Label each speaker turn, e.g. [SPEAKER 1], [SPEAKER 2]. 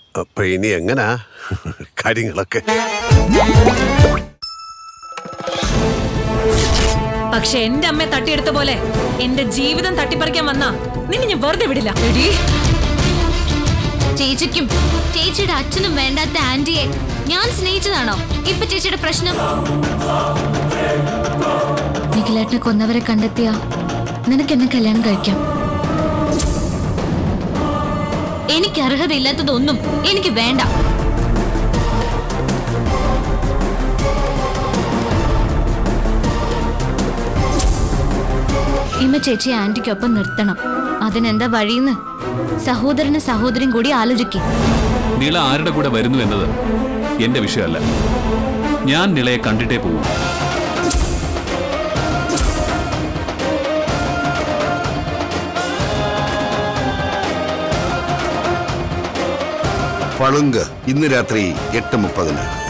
[SPEAKER 1] അപ്പൊ ഇനി എങ്ങനാ കാര്യങ്ങളൊക്കെ
[SPEAKER 2] പക്ഷെ എന്റെ അമ്മയെ തട്ടിയെടുത്ത പോലെ എന്റെ ജീവിതം തട്ടിപ്പറിക്കാൻ വന്നാ നിന്നെ ഞാൻ വെറുതെ വിടില്ല എടീ
[SPEAKER 3] ചേച്ചിക്കും ചേച്ചിയുടെ അച്ഛനും വേണ്ടാത്ത ആന്റിയെ ഞാൻ സ്നേഹിച്ചതാണോ ഇപ്പൊ ചേച്ചിയുടെ പ്രശ്നം നിഖിലേട്ടനെ കൊന്നവരെ കണ്ടെത്തിയ നിനക്ക് എന്നെ കല്യാണം കഴിക്കാം എനിക്ക് അർഹതയില്ലാത്തതൊന്നും എനിക്ക് വേണ്ട ഇമ്മ ചേച്ചി ആന്റിക്കൊപ്പം നിർത്തണം അതിനെന്താ വഴിയെന്ന് സഹോദരന് സഹോദരിയും കൂടി ആലോചിക്കും
[SPEAKER 4] നിള ആരുടെ കൂടെ വരുന്നു എന്നത് എന്റെ വിഷയമല്ല ഞാൻ നിളയെ കണ്ടിട്ടേ പോകൂ
[SPEAKER 5] പളുങ്ക് ഇന്ന് രാത്രി എട്ട് മുപ്പതിന്